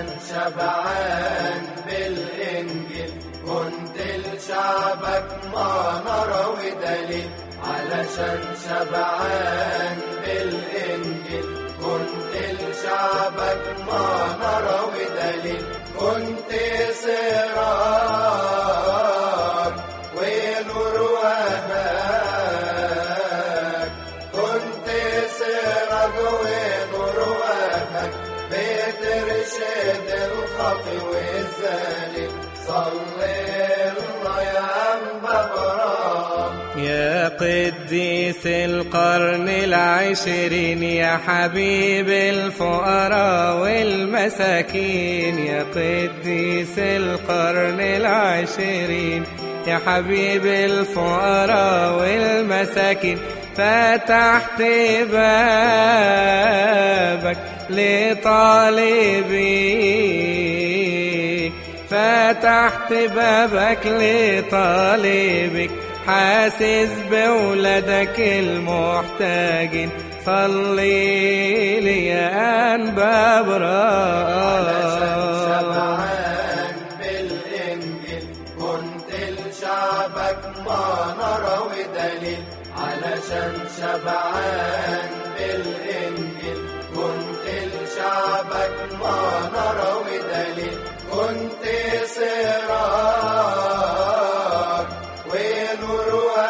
علشان شبعان بالإنجيل كنت لشعبك منارة ودليل علشان شبعان بالإنجيل كنت لشعبك منارة ودليل كنت سراج ونور وهاك كنت سراج ونور وهاك بترشد الخطي والزاني صلي الله يا أنبا برام يا قديس القرن العشرين يا حبيب الفقراء والمساكين يا قديس القرن العشرين يا حبيب الفقراء والمساكين فتحت بابك لطالبيك فتحت بابك لطالبك حاسس بولادك المحتاجين صلي لي يا أنبا علشان برام شبعان بالإنجيل كنت لشعبك منارة ودليل علشان شبعان بالإنجيل كنت لشعبك منارة ودليل كنت سراج ونور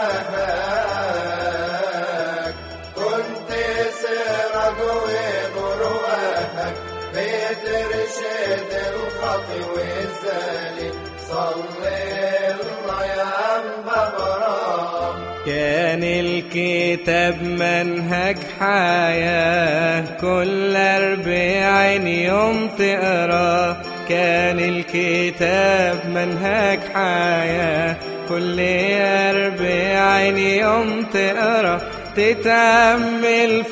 وهاك كنت سراج ونور وهاك بترشد الخطي والزاني صلي الله يا أنبا برام كان الكتاب منهج حياة كل أربعين يوم تقراه كان الكتاب منهج حياة كل أربعين يوم تقرا تتأمل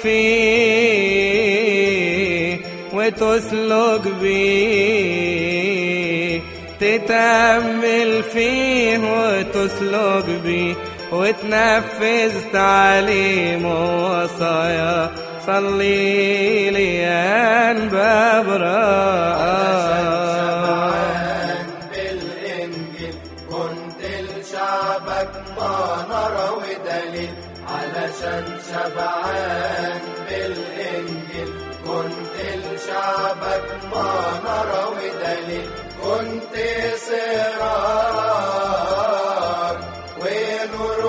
فيه وتسلك بيه تتأمل فيه وتسلك بيه وتنفذ تعليم ووصايا صلي لي يا أنبا برام شبعان بالإنجيل كنت لشعبك منارة ودليل علشان شبعان بالإنجيل كنت لشعبك منارة ودليل كنت سراج ونور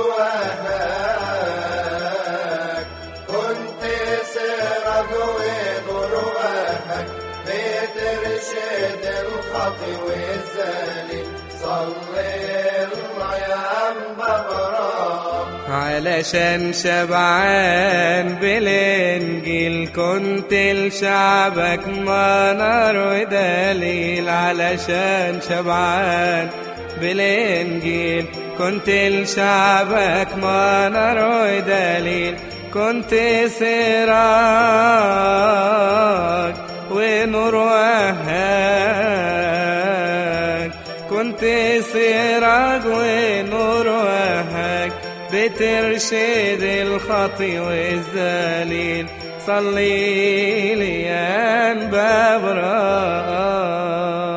وهاك كنت سراج ونور وهاك بترشد الخطي والزاني صلي الله يا أنبا برام علشان شبعان بالانجيل كنت لشعبك منار ودليل علشان شبعان بالانجيل كنت لشعبك منار ودليل كنت سراج ونور وهاك كنت سراج ونور وهاك بترشد الخطي والذليل صلي لي يا أنبا برام